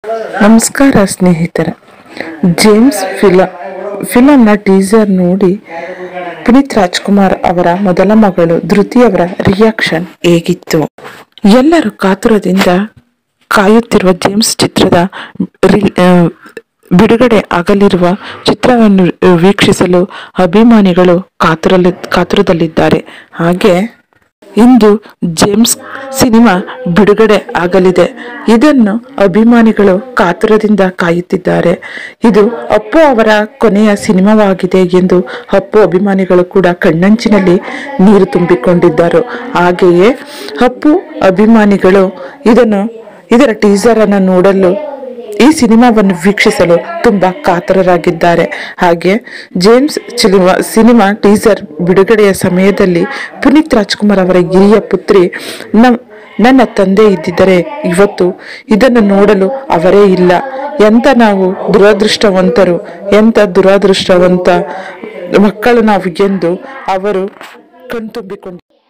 ನಮಸ್ಕಾರ ಸ್ನೇಹಿತರೆ James ಫಿಲ ಫಿಲಂನ teaser ನೋಡಿ ಪುನೀತ್ ರಾಜ್ಕುಮಾರ್ ಅವರ ಮೊದಲ ಮಗಳು ಧೃತಿ ಅವರ ರಿಯಾಕ್ಷನ್ ಹೇಗಿತ್ತು ಎಲ್ಲರೂ ಕಾತುರದಿಂದ ಕಾಯುತ್ತಿರುವ ಜೇಮ್ಸ್ ಚಿತ್ರದ ರಿ- ಆ, ಬಿಡುಗಡೆ ಆಗಲಿರುವ ಚಿತ್ರವನ್ನು ವೀಕ್ಷಿಸಲು ಅಭಿಮಾನಿಗಳು ಕಾತುರಲ್ಲಿ ಕಾತುರದಲ್ಲಿದ್ದಾರೆ ಹಾಗೆ ಇಂದು ಜೇಮ್ಸ್ ಸಿನಿಮಾ ಬಿಡುಗಡೆ ಆಗಲಿದೆ ಇದನ್ನು ಅಭಿಮಾನಿಗಳು ಕಾತುರದಿಂದ ಕಾಯುತ್ತಿದ್ದಾರೆ ಇದು ಅಪ್ಪು ಅವರ ಕೊನೆಯ ಸಿನಿಮಾವಾಗಿದೆ ಎಂದು ಅಪ್ಪು ಅಭಿಮಾನಿಗಳು ಕೂಡ ಕಣ್ಣಂಚಿನಲ್ಲಿ ನೀರು ತುಂಬಿಕೊಂಡಿದ್ದರು ಹಾಗೆಯೇ ಅಪ್ಪು ಅಭಿಮಾನಿಗಳು ಇದನ್ನು ಇದರ ಟೀಸರ್ ಅನ್ನು ನೋಡಲು ಈ ಸಿನಿಮಾವನ್ನು ವೀಕ್ಷಿಸಲು ತುಂಬಾ ಕಾತರರಾಗಿದ್ದಾರೆ ಹಾಗೆ ಜೇಮ್ಸ್ ಚಿಲಿಮ ಸಿನಿಮಾ ಟೀಸರ್ ಬಿಡುಗಡೆಯ ಸಮಯದಲ್ಲಿ ಪುನೀತ್ ರಾಜ್ಕುಮಾರ್ ಅವರ ಹಿರಿಯ ಪುತ್ರಿ ನಮ್ ನನ್ನ ತಂದೆ ಇದ್ದಿದ್ದರೆ ಇವತ್ತು ಇದನ್ನು ನೋಡಲು ಅವರೇ ಇಲ್ಲ ಎಂತ ನಾವು ದುರದೃಷ್ಟವಂತರು ಎಂತ ದುರದೃಷ್ಟವಂತ ಮಕ್ಕಳು ನಾವು ಎಂದು ಅವರು ಕಣ್ತುಂಬಿಕೊಂಡು